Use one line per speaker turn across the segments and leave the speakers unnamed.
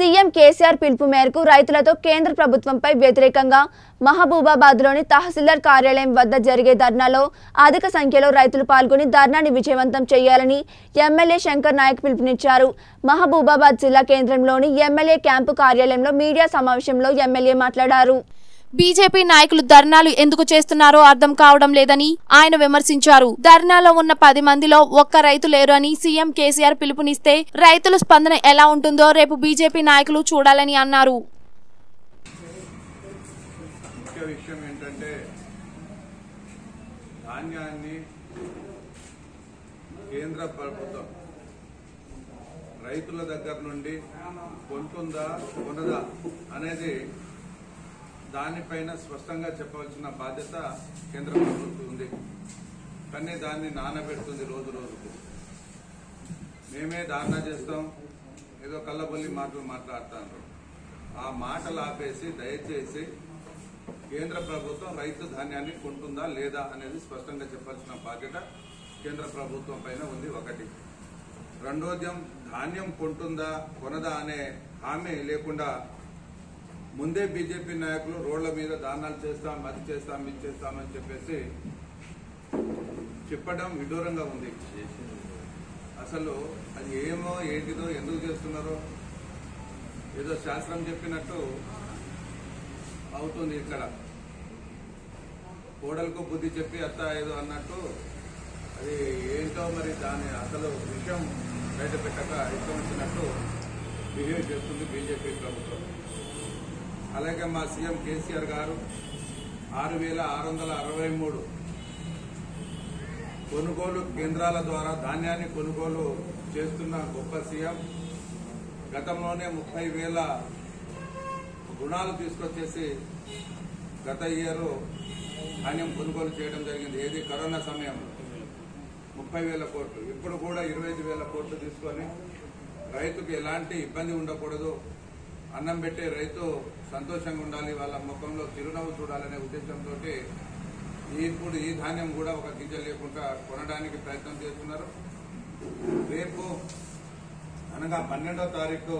CM KCR పిలుపు మేరకు రైతులతో కేంద్ర ప్రభుత్వంపై వ్యతిరేకంగా మహబూబాబాద్లోని తహసీల్దార్ కార్యాలయం వద్ద జరిగే ధర్నాలో అధిక సంఖ్యలో రైతులు పాల్గొని ధర్నాని విజయవంతం చేయాలని ఎమ్మెల్యే శంకర్ నాయక్ పిలుపునిచ్చారు మహబూబాబాద్ జిల్లా కేంద్రంలోని ఎమ్మెల్యే క్యాంపు కార్యాలయంలో మీడియా సమావేశంలో ఎమ్మెల్యే మాట్లాడారు
బీజేపీ నాయకులు ధర్నాలు ఎందుకు చేస్తున్నారో అర్థం కావడం లేదని ఆయన విమర్శించారు ధర్నాలో ఉన్న పది మందిలో ఒక్క రైతు లేరు అని సీఎం కేసీఆర్ పిలుపునిస్తే రైతుల స్పందన ఎలా ఉంటుందో రేపు బీజేపీ నాయకులు చూడాలని అన్నారు
ముఖ్య విషయం ఏంటంటే ధాన్యాన్ని కేంద్ర ప్రభుత్వం రైతుల దగ్గర నుండి కొంటుందా కొనదా అనేది దానిపైన స్పష్టంగా చెప్పవలసిన బాధ్యత కేంద్ర ప్రభుత్వం ఉంది కానీ దాన్ని నానబెడుతుంది రోజు రోజుకు మేమే ధారణ చేస్తాం ఏదో కళ్ళబొల్లి మాటలు మాట్లాడుతారు ఆ మాటలు ఆపేసి దయచేసి కేంద్ర ప్రభుత్వం రైతు ధాన్యాన్ని కొంటుందా లేదా అనేది స్పష్టంగా చెప్పాల్సిన బాధ్యత కేంద్ర ప్రభుత్వం పైన ఉంది ఒకటి రెండోద్యం ధాన్యం కొంటుందా కొనదా అనే హామీ లేకుండా ముందే బీజేపీ నాయకులు రోడ్ల మీద దానాలు చేస్తాం అది చేస్తాం ఇది చేస్తామని చెప్పేసి చెప్పడం విడూరంగా ఉంది అసలు అది ఏమో ఏంటిదో ఎందుకు చేస్తున్నారో ఏదో శాస్త్రం చెప్పినట్టు అవుతుంది ఇక్కడ కోడలకు బుద్ధి చెప్పి అత్త ఏదో అన్నట్టు అది ఏంటో మరి దాని అసలు విషయం బయట పెట్టక ఇష్టం వచ్చినట్టు బిహేవ్ చేస్తుంది బీజేపీ ప్రభుత్వం అలాగే మా సీఎం కేసీఆర్ గారు ఆరు వేల ఆరు వందల అరవై మూడు కొనుగోలు కేంద్రాల ద్వారా ధాన్యాన్ని కొనుగోలు చేస్తున్న గొప్ప సీఎం గతంలోనే ముప్పై వేల రుణాలు తీసుకొచ్చేసి గత ఇయర్ ధాన్యం కొనుగోలు చేయడం జరిగింది ఏది కరోనా సమయంలో ముప్పై వేల కోట్లు ఇప్పుడు కూడా ఇరవై ఐదు వేల కోట్లు తీసుకొని రైతుకు ఎలాంటి ఇబ్బంది ఉండకూడదు అన్నం పెట్టే రైతు సంతోషంగా ఉండాలి వాళ్ళ ముఖంలో చిరునవ్వు చూడాలనే ఉద్దేశంతో ఇప్పుడు ఈ ధాన్యం కూడా ఒక గింజ లేకుండా కొనడానికి ప్రయత్నం చేస్తున్నారు రేపు అనగా పన్నెండో తారీఖు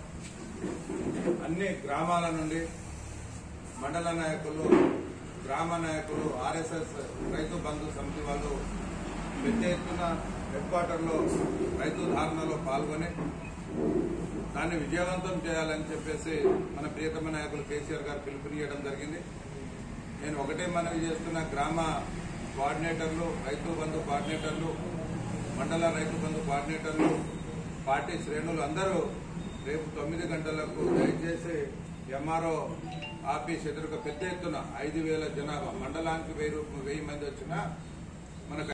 అన్ని గ్రామాల నుండి మండల నాయకులు గ్రామ నాయకులు ఆర్ఎస్ఎస్ రైతు బంధు సమితి వాళ్ళు పెద్ద ఎత్తున హెడ్ క్వార్టర్లో రైతు ధారణలో పాల్గొని దాన్ని విజయవంతం చేయాలని చెప్పేసి మన ప్రియతమ నాయకులు కేసీఆర్ గారు పిలుపునియడం జరిగింది నేను ఒకటే మనవి చేస్తున్న గ్రామ కోఆర్డినేటర్లు రైతు బంధు కోఆర్డినేటర్లు మండల రైతు బంధు కోఆర్డినేటర్లు పార్టీ శ్రేణులు అందరూ రేపు తొమ్మిది గంటలకు దయచేసి ఎంఆర్ఓ ఆఫీస్ ఎదురుగా పెద్ద ఎత్తున ఐదు వేల జనాభా మండలానికి వెయ్యి రూ- వెయ్యి మంది వచ్చినా